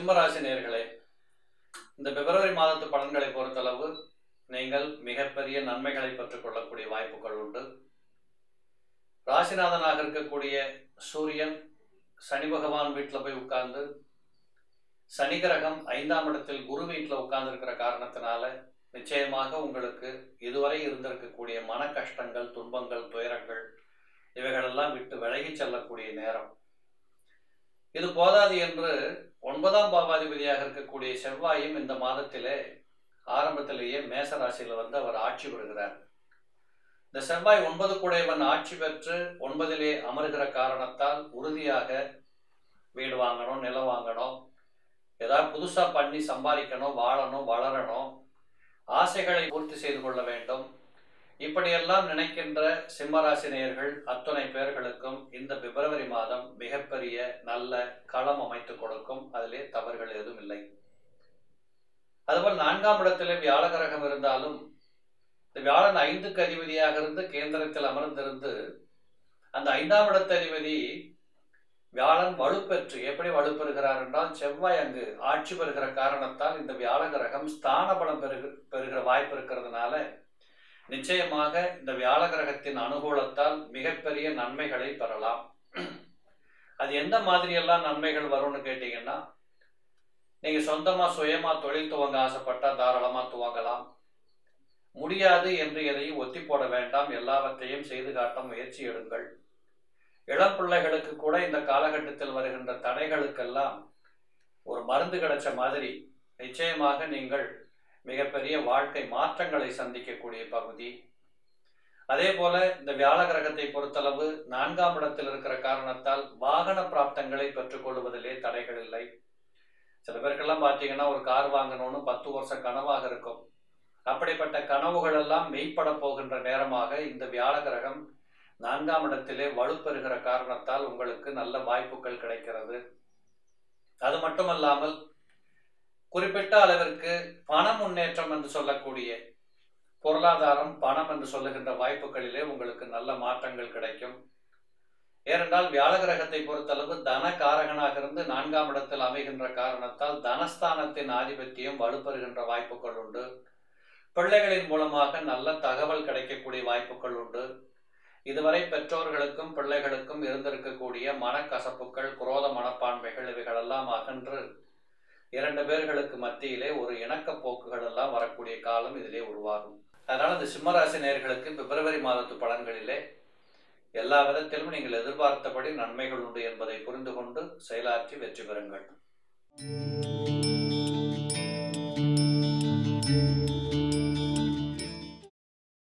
சிம்மராசி நேர்களே இந்த பிப்ரவரி மாதத்து பலன்களை பொறுத்தளவு நீங்கள் மிகப்பெரிய நன்மைகளை பெற்றுக்கொள்ளக்கூடிய வாய்ப்புகள் உண்டு ராசிநாதனாக இருக்கக்கூடிய சூரியன் சனி பகவான் வீட்டில் போய் உட்கார்ந்து சனி கிரகம் ஐந்தாம் இடத்தில் குரு வீட்டில் உட்கார்ந்துருக்கிற காரணத்தினால நிச்சயமாக உங்களுக்கு இதுவரை இருந்திருக்கக்கூடிய மன கஷ்டங்கள் துன்பங்கள் துயரங்கள் இவைகளெல்லாம் விட்டு விலகி செல்லக்கூடிய நேரம் இது போதாது என்று ஒன்பதாம் பாவாதிபதியாக இருக்கக்கூடிய செவ்வாயும் இந்த மாதத்திலே ஆரம்பத்திலேயே மேச ராசியில் வந்து அவர் ஆட்சி பெறுகிறார் இந்த செவ்வாய் ஒன்பது குடையவன் ஆட்சி பெற்று ஒன்பதிலே அமருகிற காரணத்தால் உறுதியாக வீடு வாங்கணும் நிலம் வாங்கணும் ஏதாவது புதுசாக பண்ணி சம்பாதிக்கணும் வாழணும் வளரணும் ஆசைகளை பூர்த்தி செய்து கொள்ள வேண்டும் இப்படியெல்லாம் நினைக்கின்ற சிம்மராசினியர்கள் அத்துணை பேர்களுக்கும் இந்த பிப்ரவரி மாதம் மிகப்பெரிய நல்ல களம் அமைத்து கொடுக்கும் அதிலே தவறுகள் எதுவும் இல்லை அதுபோல் நான்காம் இடத்திலே வியாழகரகம் இருந்தாலும் இந்த வியாழன் ஐந்துக்கு அதிபதியாக இருந்து கேந்திரத்தில் அமர்ந்திருந்து அந்த ஐந்தாம் இடத்து அதிபதி வியாழன் வலுப்பெற்று எப்படி வலுப்பெறுகிறார் என்றால் செவ்வாய் அங்கு ஆட்சி பெறுகிற காரணத்தால் இந்த வியாழ கிரகம் ஸ்தான பலம் பெறுக பெறுகிற வாய்ப்பு இருக்கிறதுனால நிச்சயமாக இந்த வியாழ கிரகத்தின் அனுகூலத்தால் மிகப்பெரிய நன்மைகளை பெறலாம் அது எந்த மாதிரியெல்லாம் நன்மைகள் வரும்னு கேட்டீங்கன்னா நீங்க சொந்தமா சுயமா தொழில் துவங்க ஆசைப்பட்டா தாராளமா துவங்கலாம் முடியாது என்று எதையும் ஒத்தி போட வேண்டாம் எல்லாவற்றையும் செய்து காட்ட முயற்சி எடுங்கள் இளம் பிள்ளைகளுக்கு கூட இந்த காலகட்டத்தில் வருகின்ற தடைகளுக்கெல்லாம் ஒரு மருந்து கிடைச்ச மாதிரி நிச்சயமாக நீங்கள் மிகப்பெரிய வாழ்க்கை மாற்றங்களை சந்திக்கக்கூடிய பகுதி அதே போல இந்த வியாழ கிரகத்தை பொறுத்தளவு நான்காம் இடத்தில் இருக்கிற காரணத்தால் வாகன பிராப்தங்களை பெற்றுக்கொள்வதிலே தடைகள் இல்லை சில பேருக்கெல்லாம் பார்த்தீங்கன்னா ஒரு கார் வாங்கணும்னு பத்து வருஷம் கனவாக இருக்கும் அப்படிப்பட்ட கனவுகள் எல்லாம் மெய்ப்பட போகின்ற நேரமாக இந்த வியாழ கிரகம் நான்காம் இடத்திலே வலுப்பெறுகிற காரணத்தால் உங்களுக்கு நல்ல வாய்ப்புகள் கிடைக்கிறது அது மட்டுமல்லாமல் குறிப்பிட்ட அளவிற்கு பண முன்னேற்றம் என்று சொல்லக்கூடிய பொருளாதாரம் பணம் என்று சொல்லுகின்ற வாய்ப்புகளிலே உங்களுக்கு நல்ல மாற்றங்கள் கிடைக்கும் ஏனென்றால் வியாழ கிரகத்தை பொறுத்தளவு தன காரகனாக இருந்து நான்காம் இடத்தில் அமைகின்ற காரணத்தால் தனஸ்தானத்தின் ஆதிபத்தியம் வலுப்பெறுகின்ற வாய்ப்புகள் உண்டு பிள்ளைகளின் மூலமாக நல்ல தகவல் கிடைக்கக்கூடிய வாய்ப்புகள் உண்டு இதுவரை பெற்றோர்களுக்கும் பிள்ளைகளுக்கும் இருந்திருக்கக்கூடிய மனக்கசப்புகள் குரோத மனப்பான்மைகள் இவைகளெல்லாம் அகன்று இரண்டு பேர்களுக்கு மத்தியிலே ஒரு இணக்க போக்குகள் எல்லாம் வரக்கூடிய காலம் இதிலே உருவாகும் அதனால் இந்த சிம்மராசி நேர்களுக்கு பிப்ரவரி மாதத்து பலன்களிலே எல்லா விதத்திலும் நீங்கள் எதிர்பார்த்தபடி நன்மைகள் உண்டு என்பதை புரிந்து கொண்டு செயலாற்றி வெற்றி பெறுங்கள்